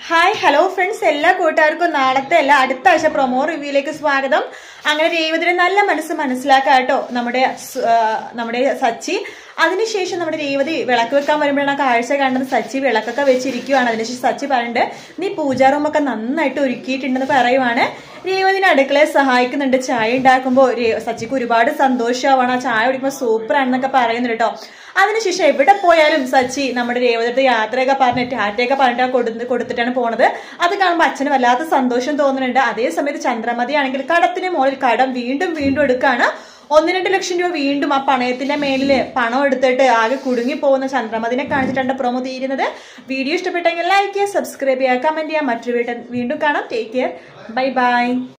hi hello friends എല്ലാ കൂട്ടുകാർക്കും നാളത്തെ അല്ല അടുത്ത ആഴ്ച പ്രൊമോ റിവ്യൂയിലേക്ക് സ്വാഗതം അങ്ങനെ രേവതിയുടെ നല്ല മനസ്സ് മനസ്സിലാക്കാം കേട്ടോ നമ്മുടെ സ്- ആ, നമ്മുടെ സച്ചി അതിനുശേഷം നമ്മുടെ രേവതി വിളക്ക് വെക്കാൻ വരുമ്പോഴാണ് ആ കാഴ്ച കണ്ടത് സച്ചി വിളക്കൊക്കെ വെച്ചിരിക്കുവാണ് അതിനുശേഷം സച്ചി പറയുന്നുണ്ട് നീ പൂജാ റൂമൊക്കെ നന്നായിട്ട് ഒരുക്കിയിട്ടുണ്ടെന്ന് പറയുവാണ് രേവതിനെ അടുക്കളയെ സഹായിക്കുന്നുണ്ട് ചായ ഉണ്ടാക്കുമ്പോൾ സച്ചിക്ക് ഒരുപാട് സന്തോഷമാവാണ് ആ ചായ കുടിക്കുമ്പോൾ സൂപ്പർ ആണെന്നൊക്കെ പറയുന്നുണ്ട് കേട്ടോ അതിനുശേഷം എവിടെ പോയാലും സച്ചി നമ്മുടെ രേവതിയുടെ യാത്രയൊക്കെ പറഞ്ഞ് ടാറ്റയൊക്കെ പറഞ്ഞിട്ട് കൊടുത്ത് കൊടുത്തിട്ടാണ് പോണത് അത് കാണുമ്പോൾ അച്ഛന് വല്ലാത്ത സന്തോഷം തോന്നുന്നുണ്ട് അതേ സമയത്ത് ചന്ദ്രമതി ആണെങ്കിൽ കടത്തിന് മുകളിൽ കടം വീണ്ടും വീണ്ടും എടുക്കുകയാണ് ഒന്ന് രണ്ട് ലക്ഷം രൂപ വീണ്ടും ആ പണയത്തിന്റെ മേലില് പണം എടുത്തിട്ട് ആകെ കുടുങ്ങി പോകുന്ന ചന്ദ്രമതിനെ കാണിച്ചിട്ടാണ് പ്രൊമോ തീരുന്നത് വീഡിയോ ഇഷ്ടപ്പെട്ടെങ്കിൽ ലൈക്ക് ചെയ്യുക സബ്സ്ക്രൈബ് ചെയ്യുക കമന്റ് ചെയ്യുക മറ്റൊരു വീണ്ടും വീണ്ടും കാണാം ടേക്ക് കെയർ ബൈ ബൈ